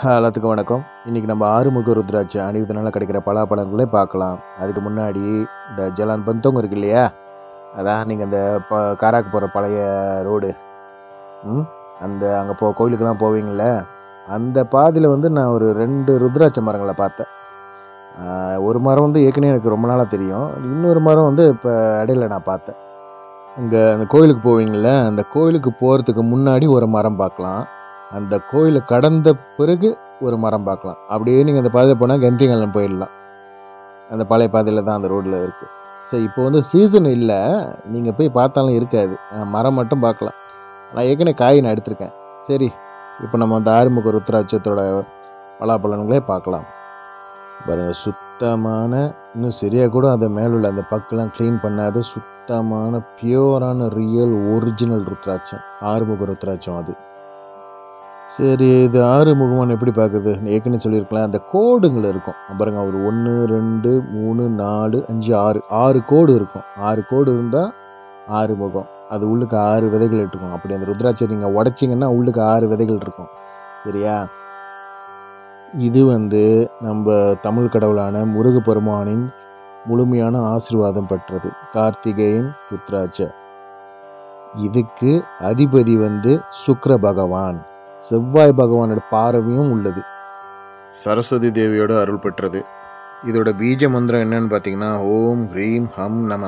எல்லாத்துக்கும் வணக்கம் இன்றைக்கி நம்ம ஆறுமுக ருத்ராட்சி அணிவதனால கிடைக்கிற பலாப்பழங்களை பார்க்கலாம் அதுக்கு முன்னாடி இந்த ஜலான் பந்தவங்க இருக்கு இல்லையா அதான் நீங்கள் இந்த ப காராக்கு போகிற பழைய ரோடு ம் அந்த அங்கே போ கோயிலுக்கெல்லாம் போவீங்கள அந்த பாதையில் வந்து நான் ஒரு ரெண்டு ருத்ராட்ச மரங்களை பார்த்தேன் ஆஹ், ஒரு மரம் வந்து ஏற்கனவே எனக்கு ரொம்ப நாளாக தெரியும் இன்னொரு மரம் வந்து இப்போ இடையில நான் பார்த்தேன் அங்கே அந்த கோயிலுக்கு போவீங்கள அந்த கோயிலுக்கு போகிறதுக்கு முன்னாடி ஒரு மரம் பார்க்கலாம் அந்த கோயிலை கடந்த பிறகு ஒரு மரம் பார்க்கலாம் அப்படியே நீங்கள் அந்த பாதையில் போனால் கந்திங்கலம் போயிடலாம் அந்த பழைய பாதையில் தான் அந்த ரோட்டில் இருக்குது சரி இப்போ வந்து சீசன் இல்லை நீங்கள் போய் பார்த்தாலும் இருக்காது அஹ் மரம் மட்டும் பார்க்கலாம் நான் ஏற்கனவே காய் நான் எடுத்திருக்கேன் சரி இப்போ நம்ம அந்த ஆறுமுக ருத்ராட்சத்தோட பலாப்பழங்களே பார்க்கலாம் பாருங்க சுத்தமான இன்னும் சரியாக கூட அதை மேலுள்ள அந்த பக்கெல்லாம் க்ளீன் பண்ணாத சுத்தமான பியூரான ரியல் ஒரிஜினல் ருத்ராட்சம் ஆறுமுக ருத்ராட்சம் அது சரி இது ஆறு முகமான எப்படி பார்க்குறது ஏற்கனவே சொல்லியிருக்கலாம் அந்த கோடுங்கள் இருக்கும் பாருங்க ஒரு ஒன்று ரெண்டு மூணு நாலு அஞ்சு ஆறு ஆறு கோடு இருக்கும் ஆறு கோடு இருந்தால் ஆறு முகம் அது உள்ளுக்கு ஆறு விதைகள் இருக்கும் அப்படி அந்த ருத்ராட்சம் நீங்கள் உடைச்சிங்கன்னா உள்ளுக்கு ஆறு விதைகள் இருக்கும் சரியா இது வந்து நம்ம தமிழ் கடவுளான முருகப்பெருமானின் முழுமையான ஆசீர்வாதம் பெற்றது கார்த்திகேயன் ருத்ராட்ச இதுக்கு அதிபதி வந்து சுக்கிர பகவான் செவ்வாய் பகவானோட பார்வையும் உள்ளது சரஸ்வதி தேவியோட அருள் பெற்றது இதோட பீஜ மந்திரம் என்னன்னு பார்த்தீங்கன்னா ஓம் ஹ்ரீம் ஹம் நம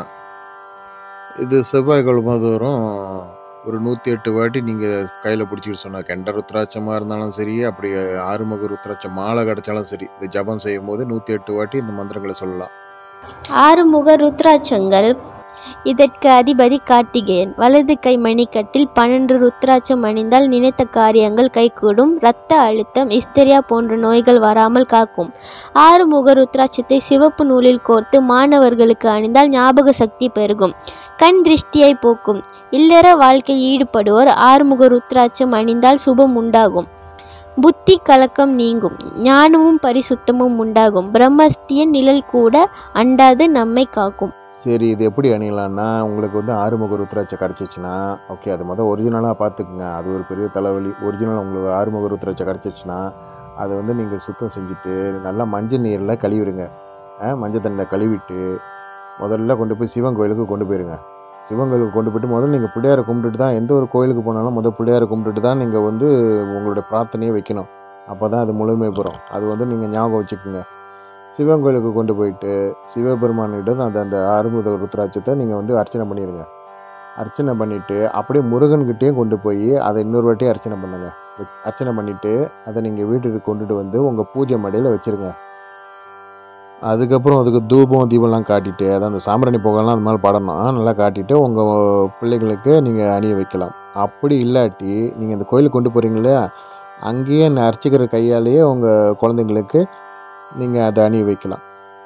இது செவ்வாய் கிழமதோறும் ஒரு நூற்றி எட்டு வாட்டி நீங்கள் கையில் பிடிச்சிட்டு சொன்ன கெண்ட ருத்ராட்சமாக இருந்தாலும் சரி அப்படி ஆறுமுக ருத்ராட்சம் மாலை கிடைச்சாலும் சரி இது ஜபம் செய்யும் போது நூற்றி எட்டு வாட்டி இந்த மந்திரங்களை சொல்லலாம் ஆறுமுக ருத்ராட்சங்கள் இதற்கு அதிபதி கார்த்திகேயன் வலது கை மணிக்கட்டில் பன்னெண்டு ருத்ராட்சம் அணிந்தால் நினைத்த காரியங்கள் கைகூடும் இரத்த அழுத்தம் இஸ்தரியா போன்ற நோய்கள் வராமல் காக்கும் ஆறுமுக ருத்ராட்சத்தை சிவப்பு நூலில் கோர்த்து மாணவர்களுக்கு அணிந்தால் ஞாபக சக்தி பெருகும் கண் திருஷ்டியை போக்கும் இல்லற வாழ்க்கையில் ஈடுபடுவோர் ஆறுமுக ருத்ராட்சம் அணிந்தால் சுபம் உண்டாகும் புத்தி கலக்கம் நீங்கும் ஞானமும் பரிசுத்தமும் உண்டாகும் பிரம்மஸ்திய நிழல் கூட அண்டாது நம்மை காக்கும் சரி இது எப்படி அணியலாம்னா உங்களுக்கு வந்து ஆறுமுக ருத்ராட்சம் கிடச்சிச்சின்னா ஓகே அது மொதல் ஒரிஜினலாக பார்த்துக்குங்க அது ஒரு பெரிய தலைவலி ஒரிஜினல் உங்களுக்கு ஆறுமுக ருத்ராட்சம் கிடச்சிச்சின்னா அதை வந்து நீங்கள் சுத்தம் செஞ்சுட்டு நல்லா மஞ்சள் நீரில் கழுவிடுங்க ஆ, மஞ்சள் தண்ணியில் கழுவிட்டு முதல்ல கொண்டு போய் சிவன் கோயிலுக்கு கொண்டு போயிருங்க சிவன் கோயிலுக்கு கொண்டு போயிட்டு முதல்ல நீங்கள் பிள்ளையாரை கும்பிட்டுட்டு தான் எந்த ஒரு கோயிலுக்கு போனாலும் முதல் பிள்ளையாரை கும்பிட்டுட்டு தான் நீங்கள் வந்து உங்களுடைய பிரார்த்தனையை வைக்கணும் அப்போ தான் அது முழுமை பெறும் அது வந்து நீங்கள் ஞாபகம் வச்சுக்கோங்க சிவன் கோயிலுக்கு கொண்டு போயிட்டு சிவபெருமானிடம் அந்த அந்த ஆறுமுக ருத்ராட்சத்தை நீங்கள் வந்து அர்ச்சனை பண்ணிடுங்க அர்ச்சனை பண்ணிவிட்டு அப்படியே முருகன்கிட்டயும் கொண்டு போய் அதை இன்னொரு வாட்டி அர்ச்சனை பண்ணுங்க வெ- அர்ச்சனை பண்ணிவிட்டு அதை நீங்கள் வீட்டுக்கு கொண்டுட்டு வந்து உங்கள் பூஜை மடியில் வச்சுருங்க அதுக்கப்புறம் அதுக்கு தூபம் தீபம்லாம் காட்டிட்டு அதான் அந்த சாம்பிராணி புகைலாம் அது மாதிரி படணும் நல்லா காட்டிட்டு உங்கள் பிள்ளைகளுக்கு நீங்கள் அணிய வைக்கலாம் அப்படி இல்லாட்டி நீங்கள் இந்த கோயிலுக்கு கொண்டு போகிறீங்களே அங்கேயே அந்த அர்ச்சிக்கிற கையாலேயே உங்கள் குழந்தைங்களுக்கு நீங்கள் அதை அணிய வைக்கலாம்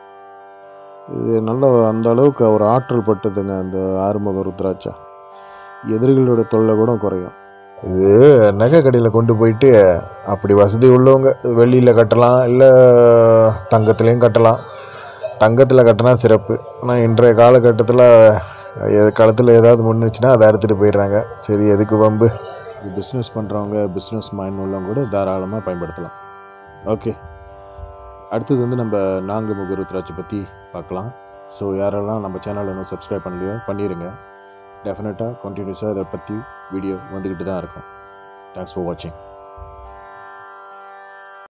இது நல்ல அந்த அளவுக்கு ஒரு ஆற்றல் பட்டதுங்க அந்த ஆறுமுக ருத்ராட்சா எதிரிகளோட தொல்லை கூட குறையும் இது நகை கடையில் கொண்டு போயிட்டு அப்படி வசதி உள்ளவங்க வெள்ளியில் கட்டலாம் இல்லை தங்கத்துலேயும் கட்டலாம் தங்கத்தில் கட்டினா சிறப்பு ஆனால் இன்றைய காலகட்டத்தில் காலத்தில் ஏதாவது முன்னுச்சுன்னா அதை அறுத்துட்டு போயிடுறாங்க சரி எதுக்கு வம்பு இது பிஸ்னஸ் பண்ணுறவங்க பிஸ்னஸ் மைண்ட் உள்ளவங்க கூட தாராளமாக பயன்படுத்தலாம் ஓகே அடுத்தது வந்து நம்ம நான்கு முக ருத்ராட்சி பற்றி பார்க்கலாம் ஸோ யாரெல்லாம் நம்ம சேனலை இன்னும் சப்ஸ்கிரைப் பண்ணலையோ பண்ணிடுங்க டெஃபினட்டாக கண்டினியூஸாக இதை பற்றி வீடியோ வந்துக்கிட்டு தான் இருக்கும் தேங்க்ஸ் ஃபார் வாட்சிங்